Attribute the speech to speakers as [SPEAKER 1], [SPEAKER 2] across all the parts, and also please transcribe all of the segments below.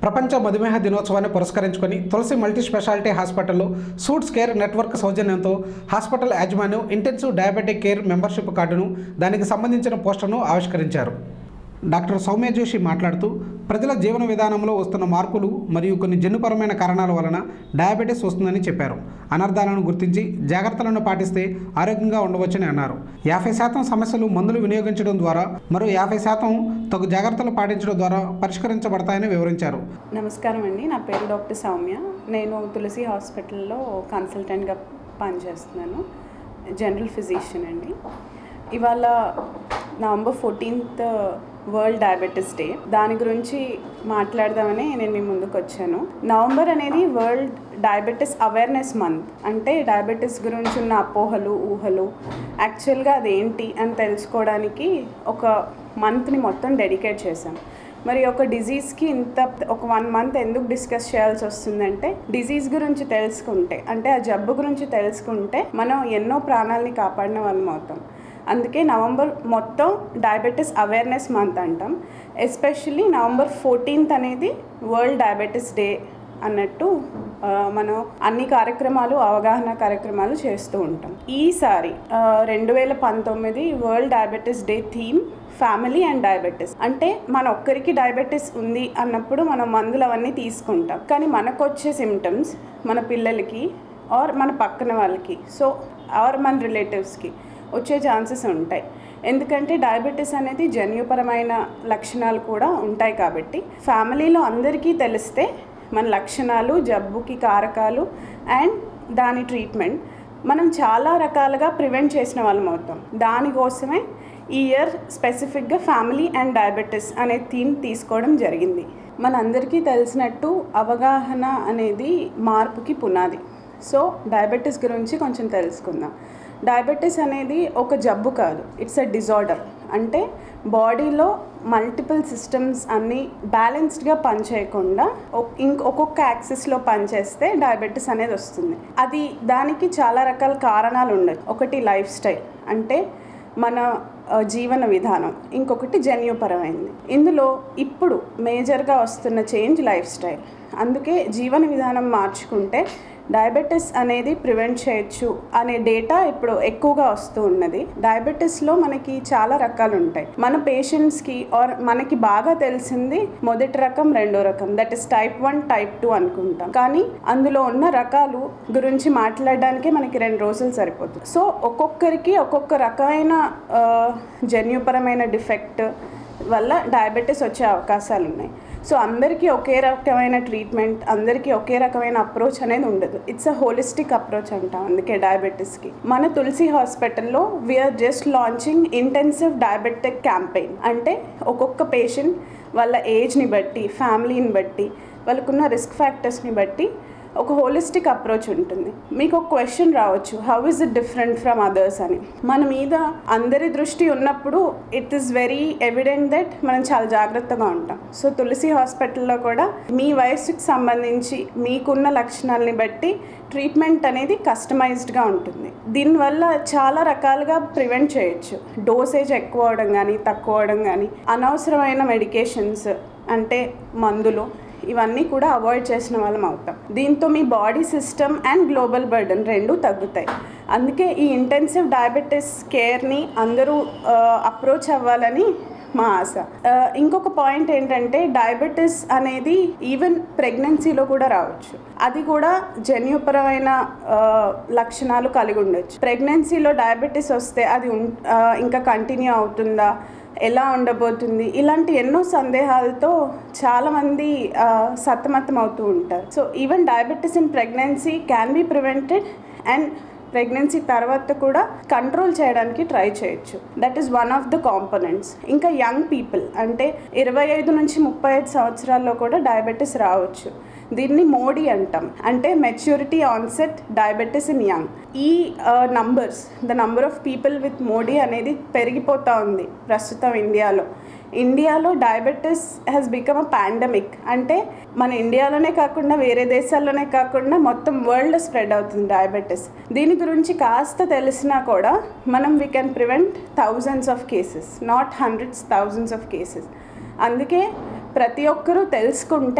[SPEAKER 1] ప్రపంచ మధుమేహ దినోత్సవాన్ని పురస్కరించుకొని తులసి మల్టీ స్పెషాలిటీ హాస్పిటల్లో సూట్స్ కేర్ నెట్వర్క్ సౌజన్యంతో హాస్పిటల్ యాజమాన్యం ఇంటెన్సివ్ డయాబెటిక్ కేర్ మెంబర్షిప్ కార్డును దానికి సంబంధించిన పోస్టర్ను ఆవిష్కరించారు డాక్టర్ సౌమ్య జోషి మాట్లాడుతూ ప్రజల జీవన విధానంలో వస్తున్న మార్పులు మరియు కొన్ని జన్యుపరమైన కారణాల వలన డయాబెటీస్ వస్తుందని చెప్పారు అనర్థాలను గుర్తించి జాగ్రత్తలను పాటిస్తే ఆరోగ్యంగా ఉండవచ్చని అన్నారు యాభై శాతం సమస్యలు మందులు వినియోగించడం ద్వారా మరో యాభై శాతం తగు జాగ్రత్తలు పాటించడం ద్వారా పరిష్కరించబడతాయని వివరించారు
[SPEAKER 2] నమస్కారం అండి నా పేరు డాక్టర్ సౌమ్య నేను తులసి హాస్పిటల్లో కన్సల్టెంట్గా పనిచేస్తున్నాను జనరల్ ఫిజిషియన్ అండి ఇవాళ November fourteenth world diabetes day దాని గురించి మాట్లాడదామని నేను మీ ముందుకు వచ్చాను నవంబర్ అనేది వరల్డ్ డయాబెటీస్ అవేర్నెస్ మంత్ అంటే డయాబెటీస్ గురించి ఉన్న అపోహలు ఊహలు యాక్చువల్గా అదేంటి అని తెలుసుకోవడానికి ఒక మంత్ని మొత్తం డెడికేట్ చేశాం మరి ఒక డిజీజ్కి ఇంత ఒక వన్ మంత్ ఎందుకు డిస్కస్ చేయాల్సి వస్తుందంటే డిజీజ్ గురించి తెలుసుకుంటే అంటే ఆ జబ్బు గురించి తెలుసుకుంటే మనం ఎన్నో ప్రాణాలని కాపాడిన వాళ్ళం అవుతాం అందుకే నవంబర్ మొత్తం డయాబెటీస్ అవేర్నెస్ మంత్ అంటాం ఎస్పెషల్లీ నవంబర్ ఫోర్టీన్త్ అనేది వరల్డ్ డయాబెటీస్ డే అన్నట్టు ఆ, మనం అన్ని కార్యక్రమాలు అవగాహన కార్యక్రమాలు చేస్తూ ఉంటాం ఈసారి రెండు వేల పంతొమ్మిది world diabetes day theme family and diabetes అంటే మన ఒక్కరికి డయాబెటీస్ ఉంది అన్నప్పుడు మనం మందులు అవన్నీ తీసుకుంటాం కానీ మనకు వచ్చే సిమ్టమ్స్ మన పిల్లలకి ఆర్ మన పక్కన వాళ్ళకి సో ఆర్ మన రిలేటివ్స్కి వచ్చే ఛాన్సెస్ ఉంటాయి ఎందుకంటే డయాబెటీస్ అనేది జన్యుపరమైన లక్షణాలు కూడా ఉంటాయి కాబట్టి ఫ్యామిలీలో అందరికీ తెలిస్తే మన లక్షణాలు జబ్బుకి కారకాలు అండ్ దాని ట్రీట్మెంట్ మనం చాలా రకాలుగా ప్రివెంట్ చేసిన వాళ్ళం అవుతాం దానికోసమే ఈ ఇయర్ స్పెసిఫిక్గా ఫ్యామిలీ అండ్ డయాబెటీస్ అనే థీమ్ తీసుకోవడం జరిగింది మనందరికీ తెలిసినట్టు అవగాహన అనేది మార్పుకి పునాది సో డయాబెటీస్ గురించి కొంచెం తెలుసుకుందాం డయాబెటీస్ అనేది ఒక జబ్బు కాదు ఇట్స్ అ డిజార్డర్ అంటే బాడీలో మల్టిపుల్ సిస్టమ్స్ అన్నీ బ్యాలెన్స్డ్గా పనిచేయకుండా ఒక్- ఇంక ఒక్కొక్క యాక్సిస్లో పనిచేస్తే డయాబెటీస్ అనేది వస్తుంది అది దానికి చాలా రకాల కారణాలు ఉండొచ్చు ఒకటి లైఫ్ స్టైల్ అంటే మన ఆ, జీవన విధానం ఇంకొకటి జన్యుపరమైనది ఇందులో ఇప్పుడు మేజర్గా వస్తున్న చేంజ్ లైఫ్ స్టైల్ అందుకే జీవన విధానం మార్చుకుంటే డయాబెటీస్ అనేది ప్రివెంట్ చేయొచ్చు అనే డేటా ఇప్పుడు ఎక్కువగా వస్తూ ఉన్నది డయాబెటీస్లో మనకి చాలా రకాలు ఉంటాయి మన పేషెంట్స్కి ఆర్ మనకి బాగా తెలిసింది మొదటి రకం రెండో రకం that is type one type two అనుకుంటాం కానీ అందులో ఉన్న రకాలు గురించి మాట్లాడడానికే మనకి రెండు రోజులు సరిపోతుంది సో ఒక్కొక్కరికి ఒక్కొక్క రకమైన ఆ, జన్యుపరమైన డిఫెక్ట్ వల్ల డయాబెటీస్ వచ్చే అవకాశాలు ఉన్నాయి సో అందరికీ ఒకే రకమైన ట్రీట్మెంట్ అందరికీ ఒకే రకమైన అప్రోచ్ అనేది ఉండదు ఇట్స్ అ హోలిస్టిక్ అప్రోచ్ అంటాం అందుకే డయాబెటీస్కి మన తులసి హాస్పిటల్లో we are just launching intensive diabetic campaign అంటే ఒక్కొక్క పేషెంట్ వాళ్ళ ఏజ్ని బట్టి ఫ్యామిలీని బట్టి వాళ్ళకున్న రిస్క్ ఫ్యాక్టర్స్ని బట్టి ఒక హోలిస్టిక్ అప్రోచ్ ఉంటుంది మీకు ఒక క్వశ్చన్ రావచ్చు how is it different from others అని మన మీద అందరి దృష్టి ఉన్నప్పుడు it is very evident that మనం చాలా జాగ్రత్తగా ఉంటాం సో తులసి హాస్పిటల్లో కూడా మీ వయస్సుకి సంబంధించి మీకున్న లక్షణాలని బట్టి ట్రీట్మెంట్ అనేది కస్టమైజ్డ్గా ఉంటుంది దీనివల్ల చాలా రకాలుగా ప్రివెంట్ చేయొచ్చు డోసేజ్ ఎక్కువ అవడం కానీ తక్కువ అవడం కానీ అనవసరమైన మెడికేషన్స్ అంటే మందులు ఇవన్నీ కూడా అవాయిడ్ చేసిన వాళ్ళం అవుతాం దీంతో మీ body system and global burden రెండు తగ్గుతాయి అందుకే ఈ ఇంటెన్సివ్ డయాబెటీస్ కేర్ని అందరూ అప్రోచ్ అవ్వాలని మా ఆశ ఆ, ఇంకొక పాయింట్ ఏంటంటే డయాబెటీస్ అనేది ఈవెన్ ప్రెగ్నెన్సీలో కూడా రావచ్చు అది కూడా జన్యుపరమైన ఆ, లక్షణాలు కలిగి ఉండొచ్చు ప్రెగ్నెన్సీలో డయాబెటీస్ వస్తే అది ఉం- ఆ, ఇంకా కంటిన్యూ అవుతుందా ఎలా ఉండబోతుంది ఇలాంటి ఎన్నో సందేహాలతో చాలామంది ఆ, సతమతం అవుతూ ఉంటారు so even diabetes in pregnancy can be prevented and pregnancy తర్వాత కూడా కంట్రోల్ చేయడానికి ట్రై చేయొచ్చు that is one of the components ఇంకా యంగ్ పీపుల్ అంటే ఇరవై ఐదు నుంచి ముప్పై ఐదు సంవత్సరాల్లో కూడా డయాబెటీస్ రావచ్చు దీన్ని మోడీ అంటాం అంటే maturity onset diabetes in young ఈ numbers the number of people with MODY అనేది పెరిగిపోతూ ఉంది ప్రస్తుతం ఇండియాలో ఇండియాలో diabetes has become a pandemic అంటే మన ఇండియాలోనే కాకుండా వేరే దేశాల్లోనే కాకుండా మొత్తం వరల్డ్ స్ప్రెడ్ అవుతుంది డయాబెటీస్ దీని గురించి కాస్త తెలిసినా కూడా మనం we can prevent thousands of cases not hundreds thousands of cases అందుకే ప్రతి ఒక్కరూ తెలుసుకుంటే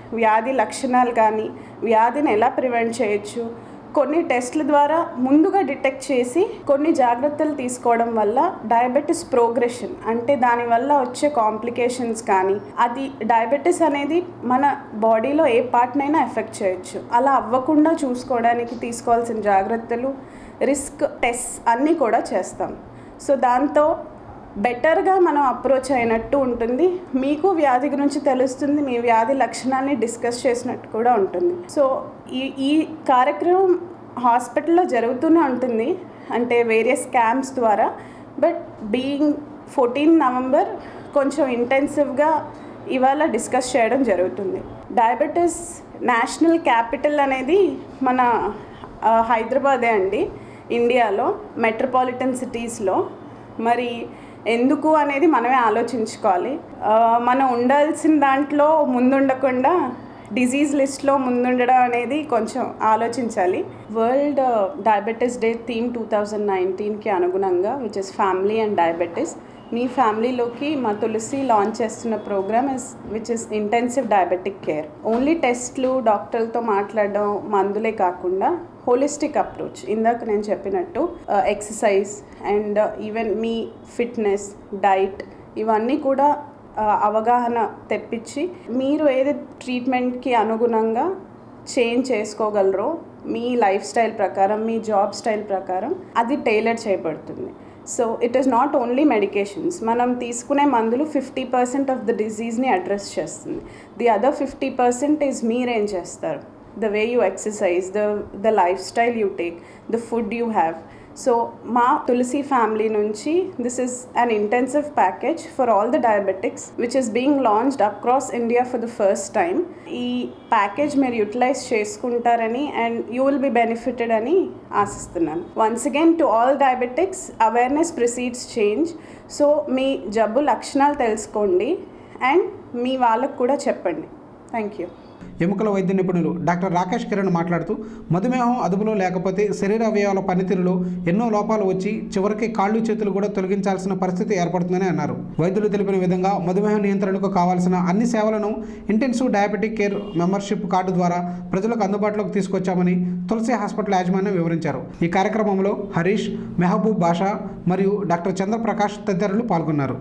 [SPEAKER 2] వ్యాధి లక్షణాలు కానీ వ్యాధిని ఎలా ప్రివెంట్ చేయొచ్చు కొన్ని టెస్ట్ల ద్వారా ముందుగా డిటెక్ట్ చేసి కొన్ని జాగ్రత్తలు తీసుకోవడం వల్ల డయాబెటీస్ ప్రోగ్రెషన్ అంటే దానివల్ల వచ్చే కాంప్లికేషన్స్ కానీ అది డయాబెటీస్ అనేది మన బాడీలో ఏ పార్ట్నైనా ఎఫెక్ట్ చేయొచ్చు అలా అవ్వకుండా చూసుకోవడానికి తీసుకోవాల్సిన జాగ్రత్తలు రిస్క్ టెస్ట్ అన్నీ కూడా చేస్తాం సో దాంతో బెటర్గా మనం అప్రోచ్ అయినట్టు ఉంటుంది మీకు వ్యాధి గురించి తెలుస్తుంది మీ వ్యాధి లక్షణాన్ని డిస్కస్ చేసినట్టు కూడా ఉంటుంది సో ఈ ఈ కార్యక్రమం హాస్పిటల్లో జరుగుతూనే ఉంటుంది అంటే వేరియస్ క్యాంప్స్ ద్వారా బట్ బీయింగ్ ఫోర్టీన్ నవంబర్ కొంచెం ఇంటెన్సివ్గా ఇవాళ డిస్కస్ చేయడం జరుగుతుంది డయాబెటీస్ నేషనల్ క్యాపిటల్ అనేది మన ఆ, హైదరాబాదే అండి ఇండియాలో మెట్రోపాలిటన్ సిటీస్లో మరి ఎందుకు అనేది మనమే ఆలోచించుకోవాలి ఆ, మనం ఉండాల్సిన దాంట్లో ముందుండకుండా డిజీజ్ లిస్ట్లో ముందుండడం అనేది కొంచెం ఆలోచించాలి world diabetes day theme two thousand నైన్టీన్కి అనుగుణంగా which is family and diabetes మీ ఫ్యామిలీలోకి మా తులసి లాంచ్ చేస్తున్న programme is which is intensive diabetic care only టెస్ట్లు డాక్టర్లతో మాట్లాడడం మందులే కాకుండా హోలిస్టిక్ అప్రోచ్ ఇందాక నేను చెప్పినట్టు ఎక్సర్సైజ్ అండ్ ఈవెన్ మీ ఫిట్నెస్ డైట్ ఇవన్నీ కూడా ఆ, అవగాహన తెప్పించి మీరు ఏది ట్రీట్మెంట్కి అనుగుణంగా చేంజ్ చేసుకోగలరో మీ లైఫ్ స్టైల్ ప్రకారం మీ జాబ్ స్టైల్ ప్రకారం అది టైలర్ చేయబడుతుంది so it is not only medications మనం తీసుకునే మందులు ఫిఫ్టీ పర్సెంట్ ఆఫ్ ద డిజీజ్ని అడ్రస్ చేస్తుంది the other fifty percent is మీరేం చేస్తారు the way you exercise the the lifestyle you take the food you have so మా Tulasi family నుంచి this is an intensive package for all the diabetics which is being launched across India for the first time ఈ package మీరు utilise చేసుకుంటారని and you will be benefited అని ఆశిస్తున్నాను once again to all diabetics awareness precedes change so మీ జబ్బు లక్షణాలు తెలుసుకోండి and మీ వాళ్ళకు కూడా చెప్పండి థ్యాంక్ యూ
[SPEAKER 1] ఎముకల వైద్య నిపుణులు డాక్టర్ రాకేష్ కిరణ్ మాట్లాడుతూ మధుమేహం అదుపులో లేకపోతే శరీర అవయవాల పనితీరులో ఎన్నో లోపాలు వచ్చి చివరికి కాళ్ళు చేతులు కూడా తొలగించాల్సిన పరిస్థితి ఏర్పడుతుందని అన్నారు వైద్యులు తెలిపిన విధంగా మధుమేహం నియంత్రణకు కావాల్సిన అన్ని సేవలను intensive diabetic care membership card ద్వారా ప్రజలకు అందుబాటులోకి తీసుకొచ్చామని తులసి హాస్పిటల్ యాజమాన్యం వివరించారు ఈ కార్యక్రమంలో హరీష్ మెహబూబ్ బాషా మరియు డాక్టర్ చంద్రప్రకాష్ తదితరులు పాల్గొన్నారు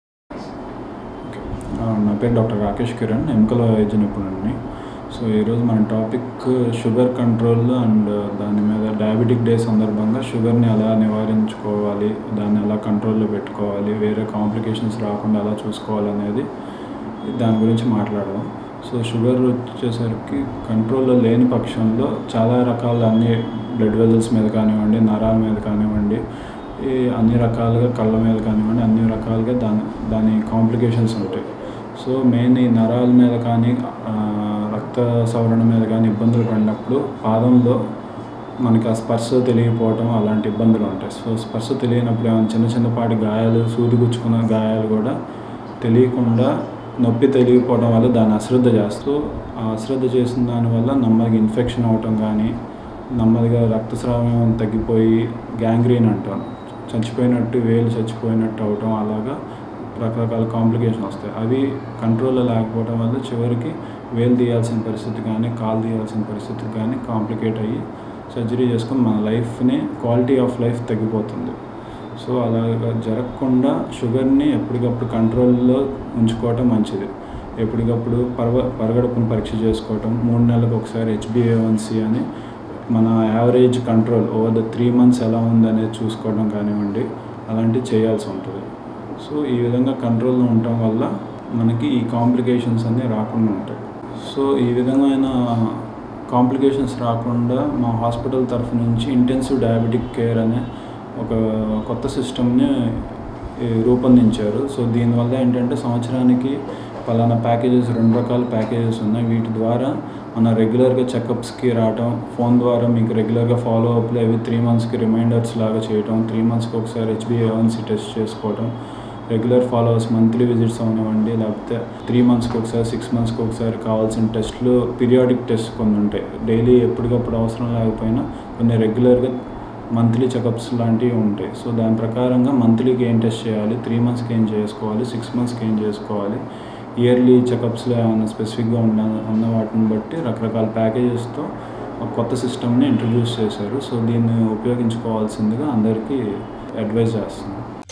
[SPEAKER 3] ఆ, నా పేరు డాక్టర్ రాకేష్ కిరణ్ ఎముకల వైద్య నిపుణుడిని సో ఈరోజు మన టాపిక్ షుగర్ కంట్రోల్ అండ్ దాని మీద డయాబెటిక్ డే సందర్భంగా షుగర్ని ఎలా నివారించుకోవాలి దాన్ని ఎలా కంట్రోల్లో పెట్టుకోవాలి వేరే కాంప్లికేషన్స్ రాకుండా ఎలా చూసుకోవాలి అనేది దాని గురించి మాట్లాడదాం సో షుగర్ వచ్చేసరికి కంట్రోల్లో లేని పక్షంలో చాలా రకాల అన్ని బ్లడ్ వెజల్స్ మీద కానివ్వండి నరాల మీద కానివ్వండి ఈ అన్ని రకాలుగా కళ్ళ మీద కానివ్వండి అన్ని రకాలుగా దాని దాని కాంప్లికేషన్స్ ఉంటాయి సో మెయిన్ ఈ నరాల మీద కానీ ఆ, రక్త సవరణ మీద కానీ ఇబ్బందులు పడినప్పుడు పాదంలో మనకి ఆ స్పర్శ తెలియకపోవడం అలాంటి ఇబ్బందులు ఉంటాయి సో స్పర్శ తెలియనప్పుడు ఏమైనా చిన్న చిన్నపాటి గాయాలు సూది గుచ్చుకున్న గాయాలు కూడా తెలియకుండా నొప్పి తెలియకపోవడం వల్ల దాన్ని అశ్రద్ధ చేస్తూ ఆ అశ్రద్ధ చేసిన దానివల్ల నెమ్మదిగా ఇన్ఫెక్షన్ అవటం కానీ నెమ్మదిగా రక్తస్రావం తగ్గిపోయి గ్యాంగ్రీన్ అంటాం చచ్చిపోయినట్టు వేలు చచ్చిపోయినట్టు అవటం అలాగా రకరకాల కాంప్లికేషన్ వస్తాయి అవి కంట్రోల్లో లేకపోవడం వల్ల చివరికి వేలు తీయాల్సిన పరిస్థితి కానీ కాలు తీయాల్సిన పరిస్థితి కానీ కాంప్లికేట్ అయ్యి సర్జరీ చేసుకుని మన లైఫ్ని క్వాలిటీ ఆఫ్ లైఫ్ తగ్గిపోతుంది సో అలాగా జరగకుండా షుగర్ని ఎప్పటికప్పుడు కంట్రోల్లో ఉంచుకోవటం మంచిది ఎప్పటికప్పుడు పరవ పరగడుపును పరీక్ష చేసుకోవటం మూడు నెలలకు ఒకసారి హెచ్బిఏవన్సి అని మన average control over the three months ఎలా ఉందనేది చూసుకోవడం కానివ్వండి అలాంటివి చేయాల్సి ఉంటుంది సో ఈ విధంగా కంట్రోల్లో ఉండటం వల్ల మనకి ఈ కాంప్లికేషన్స్ అన్నీ రాకుండా ఉంటాయి సో ఈ విధమైన కాంప్లికేషన్స్ రాకుండా మా హాస్పిటల్ తరఫు నుంచి ఇంటెన్సివ్ డయాబెటిక్ కేర్ అనే ఒక కొత్త సిస్టమ్ని రూపొందించారు సో దీనివల్ల ఏంటంటే సంవత్సరానికి పలానా ప్యాకేజెస్ రెండు రకాల ప్యాకేజెస్ ఉన్నాయి వీటి ద్వారా మన రెగ్యులర్గా చెకప్స్కి రావటం ఫోన్ ద్వారా మీకు రెగ్యులర్గా ఫాలో అప్లు అవి త్రీ మంత్స్కి రిమైండర్స్ లాగా చేయటం త్రీ మంత్స్కి ఒకసారి హెచ్బిఏవన్సీ టెస్ట్ చేసుకోవటం రెగ్యులర్ ఫాలోవర్స్ మంత్లీ విజిట్స్ అవనివ్వండి లేకపోతే త్రీ మంత్స్కి ఒకసారి సిక్స్ మంత్స్కి ఒకసారి కావాల్సిన టెస్ట్లు పీరియాడిక్ టెస్ట్ కొన్ని ఉంటాయి డైలీ ఎప్పటికప్పుడు అవసరం లేకపోయినా కొన్ని రెగ్యులర్గా మంత్లీ చెకప్స్ లాంటివి ఉంటాయి సో దాని ప్రకారంగా మంత్లీకి ఏం టెస్ట్ చేయాలి త్రీ మంత్స్కి ఏం చేసుకోవాలి సిక్స్ మంత్స్కి ఏం చేసుకోవాలి ఇయర్లీ చెకప్స్లో ఏమైనా స్పెసిఫిక్గా ఉన్న ఉన్న వాటిని బట్టి రకరకాల ప్యాకేజెస్తో ఒక కొత్త సిస్టమ్ని ఇంట్రడ్యూస్ చేశారు సో దీన్ని ఉపయోగించుకోవాల్సిందిగా అందరికీ అడ్వైజ్ చేస్తున్నాను